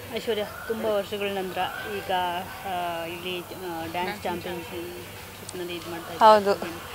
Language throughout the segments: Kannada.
ಐಶ್ವರ್ಯ ತುಂಬ ವರ್ಷಗಳ ನಂತರ ಈಗ ಆ, ಇಲ್ಲಿ ಡ್ಯಾನ್ಸ್ ಚಾಂಪಿಯನ್ಶಿಪ್ನಲ್ಲಿ ಇದು ಮಾಡ್ತಾ ಇದ್ದಾರೆ. ಹೌದು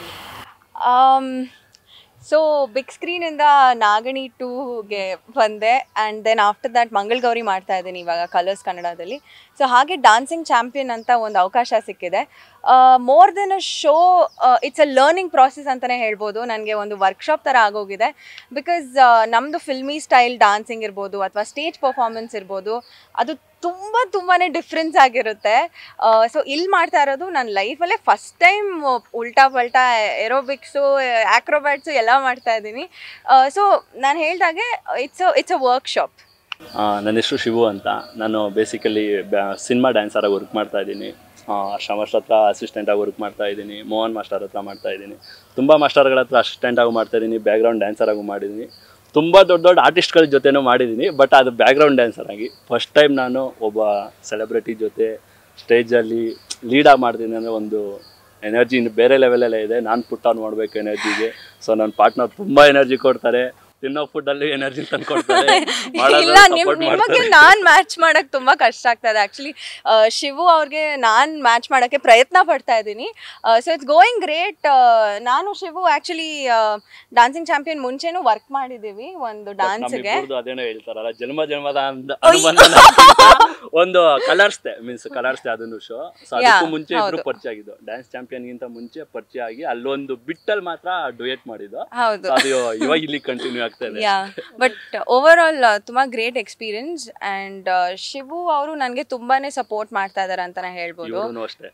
ಸೊ ಬಿಗ್ ಸ್ಕ್ರೀನಿಂದ ನಾಗಣಿ ಟೂಗೆ ಬಂದೆ and then after that Mangalagowri ಮಾಡ್ತಾ ಇದ್ದೀನಿ ಇವಾಗ ಕಲರ್ಸ್ ಕನ್ನಡದಲ್ಲಿ ಸೊ ಹಾಗೆ ಡಾನ್ಸಿಂಗ್ ಚಾಂಪಿಯನ್ ಅಂತ ಒಂದು ಅವಕಾಶ ಸಿಕ್ಕಿದೆ more than a show it's a learning process ಅಂತಲೇ ಹೇಳ್ಬೋದು ನನಗೆ ಒಂದು ವರ್ಕ್ಶಾಪ್ ಥರ ಆಗೋಗಿದೆ ಬಿಕಾಸ್ ನಮ್ಮದು ಫಿಲ್ಮಿ ಸ್ಟೈಲ್ ಡಾನ್ಸಿಂಗ್ ಇರ್ಬೋದು ಅಥವಾ ಸ್ಟೇಜ್ ಪರ್ಫಾರ್ಮೆನ್ಸ್ ಇರ್ಬೋದು ಅದು ತುಂಬ ತುಂಬಾ ಡಿಫ್ರೆನ್ಸ್ ಆಗಿರುತ್ತೆ ಸೊ ಇಲ್ಲಿ ಮಾಡ್ತಾ ಇರೋದು ನನ್ನ ಲೈಫಲ್ಲೇ ಫಸ್ಟ್ ಟೈಮ್ ಉಲ್ಟಾ ಪಲ್ಟಾ ಎರೋಬಿಕ್ಸು ಆಕ್ರೋಬ್ಯಾಟ್ಸು ಎಲ್ಲ ಮಾಡ್ತಾ ಇದ್ದೀನಿ ಸೊ ನಾನು ಹೇಳ್ದಾಗೆ ಇಟ್ಸ್ ಇಟ್ಸ್ ಅ ವರ್ಕ್ಶಾಪ್ ಆ, ನನ್ನ ಹೆಸರು ಶಿವು ಅಂತ ನಾನು ಬೇಸಿಕಲಿ ಸಿನಿಮಾ ಡ್ಯಾನ್ಸರಾಗಿ ವರ್ಕ್ ಮಾಡ್ತಾ ಇದ್ದೀನಿ ಮಾಸ್ಟರ್ ಹತ್ರ ಅಸಿಸ್ಟೆಂಟಾಗಿ ವರ್ಕ್ ಮಾಡ್ತಾ ಇದ್ದೀನಿ ಮೋಹನ್ ಮಾಸ್ಟರ್ ಹತ್ರ ಮಾಡ್ತಾ ಇದ್ದೀನಿ ತುಂಬ ಮಾಸ್ಟರ್ಗಳ ಹತ್ರ ಅಸಿಸ್ಟೆಂಟಾಗೂ ಮಾಡ್ತಾ ಇದ್ದೀನಿ ಬ್ಯಾಕ್ಗ್ರೌಂಡ್ ಡ್ಯಾನ್ಸರಾಗೂ ಮಾಡಿದ್ದೀನಿ ತುಂಬ ದೊಡ್ಡ ದೊಡ್ಡ ಆರ್ಟಿಸ್ಟ್ಗಳ ಜೊತೆನೂ ಮಾಡಿದ್ದೀನಿ ಬಟ್ ಅದು ಬ್ಯಾಕ್ಗ್ರೌಂಡ್ ಡ್ಯಾನ್ಸರ್ ಆಗಿ ಫಸ್ಟ್ ಟೈಮ್ ನಾನು ಒಬ್ಬ ಸೆಲೆಬ್ರಿಟಿ ಜೊತೆ ಸ್ಟೇಜಲ್ಲಿ ಲೀಡಾಗಿ ಮಾಡ್ತೀನಿ ಅಂದರೆ ಒಂದು ಎನರ್ಜಿ ಇನ್ನು ಬೇರೆ ಲೆವೆಲಲ್ಲೇ ಇದೆ ನಾನು ಪುಟ್ ಆನ್ ಮಾಡಬೇಕು ಎನರ್ಜಿಗೆ ಸೊ ನನ್ನ ಪಾರ್ಟ್ನರ್ ತುಂಬ ಎನರ್ಜಿ ಕೊಡ್ತಾರೆ ತಿನ್ನೋ ಫುಡ್ಡಲ್ಲಿ ಎನರ್ಜಿ ತಂದು ಕೊಡ್ತಾರೆ ಇಲ್ಲ ನಿಮ್ ನಿಮಗೆ ನಾನ್ ಮ್ಯಾಚ್ ಮಾಡಕ್ ತುಂಬಾ ಕಷ್ಟ ಆಗ್ತಾ ಇದೆ ಆಕ್ಚುಲಿ ಶಿವು ಅವ್ರಿಗೆ ನಾನ್ ಮ್ಯಾಚ್ ಮಾಡಕ್ಕೆ ಪ್ರಯತ್ನ ಪಡ್ತಾ ಇದ್ದೀನಿ ಸೊ ಇಟ್ಸ್ ಗೋಯಿಂಗ್ ಗ್ರೇಟ್ ನಾನು ಶಿವು ಆಕ್ಚುಲಿ ಡಾನ್ಸಿಂಗ್ ಚಾಂಪಿಯನ್ ಮುಂಚೆನೂ ವರ್ಕ್ ಮಾಡಿದೀವಿ ಒಂದು ಡಾನ್ಸ್ಗೆ ನಮ್ಮಿಬ್ರದ್ದು ಅದೇನೋ ಹೇಳ್ತಾರಲ್ಲ ಜನ್ಮ ಜನ್ಮದ ಅಂದ ಅನುಬಂಧ ಒಂದು ಕಲರ್ಸ್ತೆ ಮೀನ್ಸ್ ಕಲರ್ಸ್ತೆ ಅದನ್ನು ಶೋ ಸೊ ಅದಕ್ಕೂ Yeah, ಮುಂಚೆ ಇಬ್ರು ಹೌದು. ಪರಿಚಯ ಆಗಿದ್ದು ಡ್ಯಾನ್ಸ್ ಚಾಂಪಿಯನ್ ಗಿಂತ ಮುಂಚೆ ಪರಿಚಯ ಆಗಿ ಅಲ್ಲೊಂದು ಬಿಟ್ಟಲ್ಲಿ ಮಾತ್ರ ಡುಯೆಟ್ ಮಾಡಿದ್ದು ಹೌದು So ಅದು ಇವಾಗ ಇಲ್ಲಿ ಕಂಟಿನ್ಯೂ ಆಗ್ತಾ ಇದೆ ಯಾ ಬಟ್ ಓವರ್ ಆಲ್ ತುಂಬ ಗ್ರೇಟ್ ಎಕ್ಸ್ಪೀರಿಯನ್ಸ್ ಆ್ಯಂಡ್ ಶಿವು ಅವರು ನನಗೆ ತುಂಬಾನೇ ಸಪೋರ್ಟ್ ಮಾಡ್ತಾ ಇದ್ದಾರೆ ಅಂತಾನೆ ಹೇಳ್ಬೋದು ಇವ್ರು ಅಷ್ಟೇ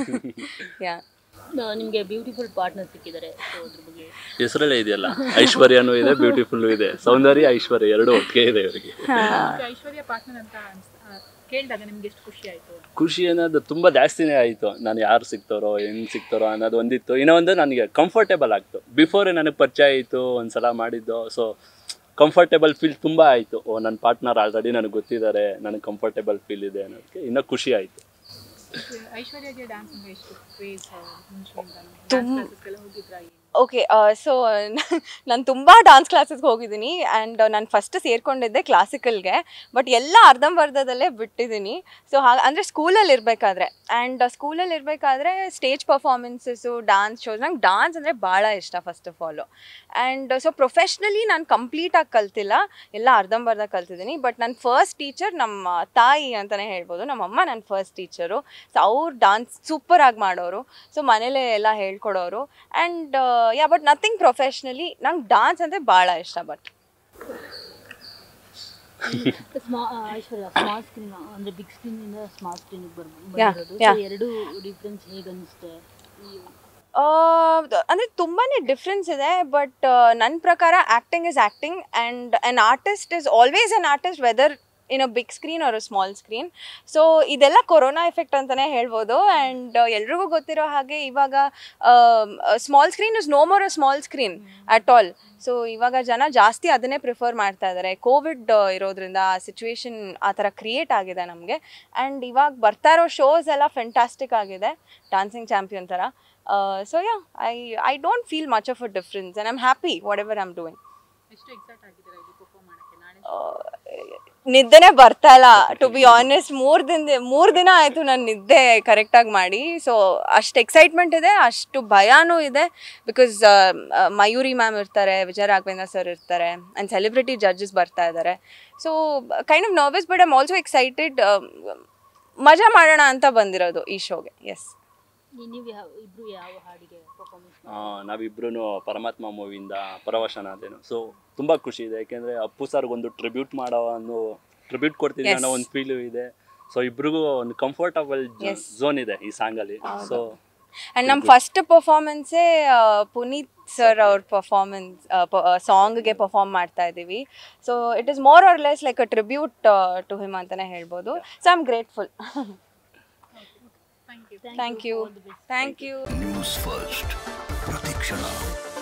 ಯಾ ಆ, ನಿಮ್ಗೆ ಬ್ಯೂಟಿಫುಲ್ ಪಾರ್ಟ್ನರ್ ಸಿಕ್ಕಿದ್ದಾರೆ ಸೊ ಅದ್ರ ಬಗ್ಗೆ ಹೆಸರಲ್ಲೇ ಇದೆಯಲ್ಲ ಐಶ್ವರ್ಯನೂ ಇದೆ ಬ್ಯೂಟಿಫುಲ್ ಇದೆ ಸೌಂದರ್ಯ ಐಶ್ವರ್ಯ ಎರಡು ಒಟ್ಟಿಗೆ ಇದೆ ಇವರಿಗೆ ಐಶ್ವರ್ಯ ಪಾರ್ಟ್ನರ್ ಅಂತ ಅನ್ಸ್- ಆ, ಕೇಳಿದಾಗ ನಿಮ್ಗೆ ಎಷ್ಟು ಖುಷಿ ಆಯ್ತು ಖುಷಿ ಅನ್ನೋದು ತುಂಬ ಜಾಸ್ತಿನೇ ಆಯಿತು ನಾನು ಯಾರು ಸಿಗ್ತಾರೋ ಹೆಂಗೆ ಸಿಗ್ತಾರೋ ಅನ್ನೋದು ಒಂದಿತ್ತು ಇನ್ನೂ ಒಂದು ನನಗೆ ಕಂಫರ್ಟೇಬಲ್ ಆಗ್ತು ಬಿಫೋರೇ ನನಗೆ ಪರಿಚಯ ಆಯಿತು ಒಂದು ಸಲ ಮಾಡಿದ್ದು ಸೊ ಕಂಫರ್ಟೇಬಲ್ ಫೀಲ್ ತುಂಬ ಆಯಿತು ಓ ನನ್ನ ಪಾರ್ಟ್ನರ್ ಆಲ್ರೆಡಿ ನನಗೆ ಗೊತ್ತಿದ್ದಾರೆ ನನಗೆ ಕಂಫರ್ಟೇಬಲ್ ಫೀಲ್ ಇದೆ ಅನ್ನೋದಕ್ಕೆ ಇನ್ನೂ ಖುಷಿ ಆಯಿತು ಐಶ್ವರ್ಯಗೆ ಡ್ಯಾನ್ಸ್ ಅಂದ್ರೆ ಎಷ್ಟು ಕ್ರೇಜ್ ಮುಂಚೆಯಿಂದ ತುಂಬ- ಕ್ಲಾಸಸ್ಗೆಲ್ಲ ಹೋಗಿದ್ರಾ ಏನು? ಓಕೆ ಸೊ ನಾನು ತುಂಬ ಡಾನ್ಸ್ ಕ್ಲಾಸಸ್ಗೆ ಹೋಗಿದ್ದೀನಿ ಆ್ಯಂಡ್ ನಾನು ಫಸ್ಟ್ ಸೇರ್ಕೊಂಡಿದ್ದೆ ಕ್ಲಾಸಿಕಲ್ಗೆ ಬಟ್ ಎಲ್ಲ ಅರ್ಧಂಬರ್ಧದಲ್ಲೇ ಬಿಟ್ಟಿದ್ದೀನಿ ಸೊ ಹಾಗೆ ಅಂದರೆ ಸ್ಕೂಲಲ್ಲಿ ಇರಬೇಕಾದ್ರೆ ಆ್ಯಂಡ್ ಸ್ಕೂಲಲ್ಲಿ ಇರಬೇಕಾದ್ರೆ ಸ್ಟೇಜ್ ಪರ್ಫಾರ್ಮೆನ್ಸಸ್ಸು ಡಾನ್ಸ್ ಶೋಸ್ ನಂಗೆ ಡಾನ್ಸ್ ಅಂದರೆ ಭಾಳ ಇಷ್ಟ first of all and so professionally ನಾನು ಕಂಪ್ಲೀಟಾಗಿ ಕಲ್ತಿಲ್ಲ ಎಲ್ಲ ಅರ್ಧಂಬರ್ಧ ಕಲ್ತಿದ್ದೀನಿ ಬಟ್ ನನ್ನ ಫಸ್ಟ್ ಟೀಚರ್ ನಮ್ಮ ತಾಯಿ ಅಂತಲೇ ಹೇಳ್ಬೋದು ನಮ್ಮಮ್ಮ ನನ್ನ ಫಸ್ಟ್ ಟೀಚರು ಸೊ ಅವ್ರು ಡಾನ್ಸ್ ಸೂಪರಾಗಿ ಮಾಡೋರು ಸೊ ಮನೇಲೇ ಎಲ್ಲ ಹೇಳ್ಕೊಡೋರು and yeah but nothing professionally ನಂಗೆ ಡಾನ್ಸ್ ಅಂದರೆ ಭಾಳ ಇಷ್ಟ ಬಟ್ ಸ್ಮಾ ಐಶ್ವರ್ಯ ಸ್ಮಾಲ್ ಸ್ಕ್ರೀನ್ ಅಂದರೆ ಬಿಗ್ ಸ್ಕ್ರೀನಿಂದ ಸ್ಮಾಲ್ ಸ್ಕ್ರೀನಿಗೆ ಬರ್ Yeah, ಬಂದಿರೋದು yeah. ಸೊ ಎರಡು ಡಿಫ್ರೆನ್ಸ್ ಹೇಗೆ ಅನಿಸುತ್ತೆ ಅಂದರೆ ತುಂಬಾ ಡಿಫ್ರೆನ್ಸ್ ಇದೆ ಬಟ್ ನನ್ನ ಪ್ರಕಾರ acting is acting and an artist is always an artist whether in a big screen or a small screen so ಇದೆಲ್ಲ ಕೊರೋನಾ ಎಫೆಕ್ಟ್ ಅಂತಲೇ ಹೇಳ್ಬೋದು ಆ್ಯಂಡ್ ಎಲ್ರಿಗೂ ಗೊತ್ತಿರೋ ಹಾಗೆ ಇವಾಗ small screen is no more a small screen at all so ಇವಾಗ ಜನ ಜಾಸ್ತಿ ಅದನ್ನೇ ಪ್ರಿಫರ್ ಮಾಡ್ತಾ ಇದ್ದಾರೆ ಕೋವಿಡ್ ಇರೋದ್ರಿಂದ ಆ ಸಿಚುವೇಶನ್ ಆ ಥರ ಕ್ರಿಯೇಟ್ ಆಗಿದೆ ನಮಗೆ ಆ್ಯಂಡ್ ಇವಾಗ ಬರ್ತಾ ಇರೋ ಶೋಸ್ ಎಲ್ಲ ಫೆಂಟಾಸ್ಟಿಕ್ ಆಗಿದೆ ಡಾನ್ಸಿಂಗ್ ಚಾಂಪಿಯನ್ ಥರ so yeah I I don't feel much of a difference and I'm happy whatever I'm doing ಎಷ್ಟು ಎಕ್ಸೈಟ್ ಆಗಿದ್ದೀರಾ ಇಲ್ಲಿ ಪರ್ಫಾರ್ಮ್ ಮಾಡಕ್ಕೆ ನಾಳೆ ನಿದ್ದೆನೇ ಬರ್ತಾ ಇಲ್ಲ ಟು ಬಿ ಆನೆಸ್ಟ್ ಮೂರು ದಿನ ಮೂರು ದಿನ ಆಯಿತು ನಾನು ನಿದ್ದೆ ಕರೆಕ್ಟಾಗಿ ಮಾಡಿ ಸೊ ಅಷ್ಟು ಎಕ್ಸೈಟ್ಮೆಂಟ್ ಇದೆ ಅಷ್ಟು ಭಯನೂ ಇದೆ ಬಿಕಾಸ್ ಮಯೂರಿ ಮ್ಯಾಮ್ ಇರ್ತಾರೆ ವಿಜಯ ರಾಘವೇಂದ್ರ ಸರ್ ಇರ್ತಾರೆ ಆ್ಯಂಡ್ ಸೆಲೆಬ್ರಿಟಿ ಜಡ್ಜಸ್ ಬರ್ತಾ ಇದ್ದಾರೆ so kind of nervous but I'm also excited ಮಜಾ ಮಾಡೋಣ ಅಂತ ಬಂದಿರೋದು ಈ ಶೋಗೆ ಎಸ್ ನೀವು ಯಾವ ಇಬ್ರು ಯಾವ ಹಾಡಿಗೆ ಪರ್ಫಾರ್ಮೆನ್ಸ್ ನಾವಿಬ್ರು ಪರಮಾತ್ಮ ಮೂವಿಯಿಂದ ಪರವಶನ ಅದೇನು ಸೊ ತುಂಬ ಖುಷಿ ಇದೆ ಯಾಕೆಂದರೆ ಅಪ್ಪು ಸರ್ಗೆ ಒಂದು ಟ್ರಿಬ್ಯೂಟ್ ಮಾಡೋ ಒಂದು ಟ್ರಿಬ್ಯೂಟ್ ಕೊಡ್ತಿದ್ದೆ ಅನ್ನೋ ಒಂದು ಫೀಲು ಇದೆ ಸೊ ಇಬ್ರಿಗೂ ಒಂದು ಕಂಫರ್ಟಬಲ್ ಝೋನ್ ಇದೆ ಈ ಸಾಂಗಲ್ಲಿ ಸೊ ಆ್ಯಂಡ್ ನಮ್ಮ ಫಸ್ಟ್ ಪರ್ಫಾರ್ಮೆನ್ಸೇ ಪುನೀತ್ ಸರ್ ಅವ್ರ ಪರ್ಫಾರ್ಮೆನ್ಸ್ ಸಾಂಗ್ಗೆ ಪರ್ಫಾರ್ಮ್ ಮಾಡ್ತಾ ಇದ್ದೀವಿ so it is more or less like a tribute to him ಅಂತಲೇ ಹೇಳ್ಬೋದು so I am grateful thank you thank you news first ಪ್ರತಿಕ್ಷಣ